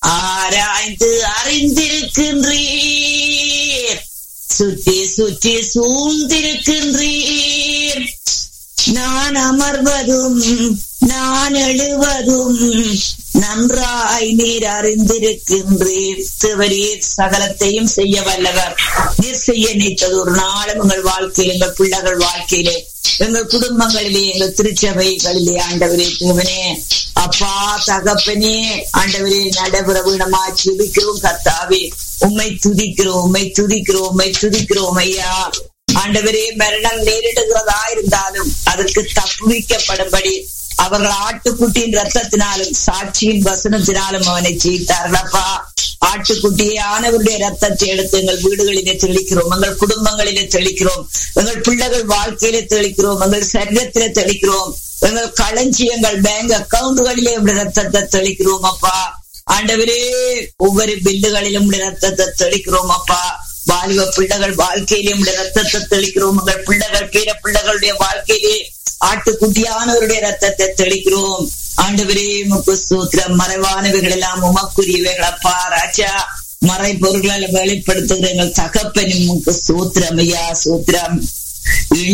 ஆராய்ந்து அறிந்திருக்கின்றீர் சுற்றி சுற்றி சூழ்ந்திருக்கின்றீர் நான் அமர்வதும் நான் எழுவதும் நன்றாய் நீர் அறிந்திருக்கின்றீர் சிவரீர் சகலத்தையும் செய்ய வல்லவர் நீர் செய்ய நினைத்தது ஒரு நாளும் எங்கள் வாழ்க்கையில் எங்கள் பிள்ளைகள் வாழ்க்கையிலே எங்கள் குடும்பங்களிலே எங்கள் திருச்சபைகளிலே ஆண்டவரே தேவனே அப்பா தகப்பனே ஆண்டவரே நடைபெற வீணமா ஜெபிக்கிறோம் கர்த்தாவே உம்மை துதிக்கிறோம் உம்மை துதிக்கிறோம் உம்மை துதிக்கிறோம் ஐயா ஆண்டவரே மரணம் நேரிடுகிறதா இருந்தாலும் அதற்கு தப்புவிக்கப்படும்படி அவர்கள் ஆட்டுக்குட்டியின் ரத்தத்தினாலும் சாட்சியின் வசனத்தினாலும் அவனை ஜெயித்தார்களப்பா ஆட்டுக்குட்டியே ஆனவருடைய ரத்தத்தை எடுத்து எங்கள் வீடுகளிலே தெளிக்கிறோம் எங்கள் குடும்பங்களிலே தெளிக்கிறோம் எங்கள் பிள்ளைகள் வாழ்க்கையிலே தெளிக்கிறோம் எங்கள் சரீரத்திலே தெளிக்கிறோம் எங்கள் களஞ்சியங்கள் பேங்க் அக்கவுண்டுகளிலே உடைய ரத்தத்தை தெளிக்கிறோம் அப்பா ஆண்டவரே ஒவ்வொரு பில்லுகளிலும் உடைய ரத்தத்தை தெளிக்கிறோம் அப்பா வாலிப பிள்ளைகள் வாழ்க்கையிலே உடைய ரத்தத்தை தெளிக்கிறோம் உங்கள் பிள்ளைகள் பேர பிள்ளைகளுடைய வாழ்க்கையிலே ஆட்டுக்குட்டியானவருடைய ரத்தத்தை தெளிக்கிறோம் ஆண்டவரே முக்கு சூத்திரம் மறைவானவைகள் எல்லாம் உமக்குரியவைகள் அப்பா ராஜா மறை பொருள்களை வெளிப்படுத்துகிற எங்கள் தகப்பனும் முக்கு சூத்திரம் ஐயா சூத்திரம்